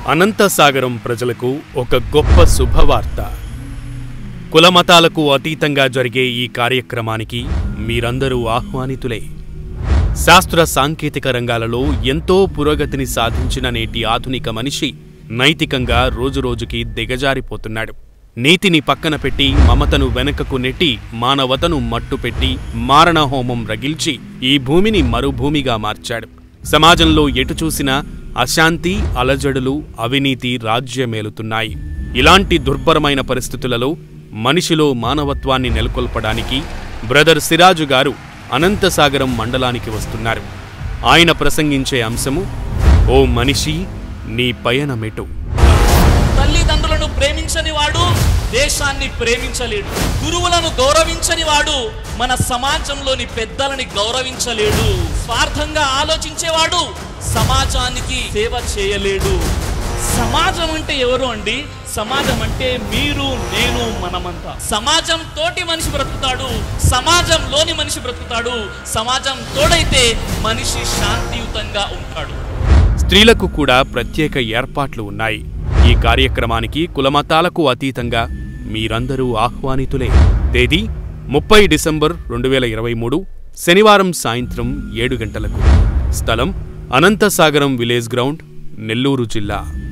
అనంతసాగరం ప్రజలకు ఒక గొప్ప శుభవార్త కులమతాలకు అతీతంగా జరిగే ఈ కార్యక్రమానికి మీరందరూ ఆహ్వానితులే శాస్త్ర సాంకేతిక రంగాలలో ఎంతో పురోగతిని సాధించిన నేటి ఆధునిక మనిషి నైతికంగా రోజురోజుకి దిగజారిపోతున్నాడు నీతిని పక్కన పెట్టి మమతను వెనకకు నెట్టి మానవతను మట్టుపెట్టి మారణహోమం రగిల్చి ఈ భూమిని మరుభూమిగా మార్చాడు సమాజంలో ఎటు చూసినా అశాంతి అలజడులు అవినీతి రాజ్యమేలుతున్నాయి ఇలాంటి దుర్భరమైన పరిస్థితులలో మనిషిలో మానవత్వాన్ని నెలకొల్పడానికి బ్రదర్ సిరాజు గారు అనంతసాగరం మండలానికి వస్తున్నారు ఆయన ప్రసంగించే అంశము ఓ మనిషి నీ పయనమెటు తల్లిదండ్రులను ప్రేమించని వాడు దేశాన్ని ప్రేమించలేడు గురువులను గౌరవించని వాడు మన సమాజంలోని పెద్దలని గౌరవించలేడు స్వార్థంగా ఆలోచించేవాడు సమాజానికి సేవ చేయలేడు సమాజం అంటే ఎవరు అండి సమాజం అంటే మీరు నేను మనమంతా సమాజం తోటి మనిషి బ్రతుకుతాడు సమాజంలోని మనిషి బ్రతుకుతాడు సమాజం తోడైతే మనిషి శాంతియుతంగా ఉంటాడు స్త్రీలకు కూడా ప్రత్యేక ఏర్పాట్లు ఉన్నాయి ఈ కార్యక్రమానికి కులమతాలకు అతీతంగా మీరందరూ ఆహ్వానితులే తేదీ ముప్పై డిసెంబర్ రెండు వేల ఇరవై మూడు శనివారం సాయంత్రం ఏడు గంటలకు స్థలం అనంతసాగరం విలేజ్ గ్రౌండ్ నెల్లూరు జిల్లా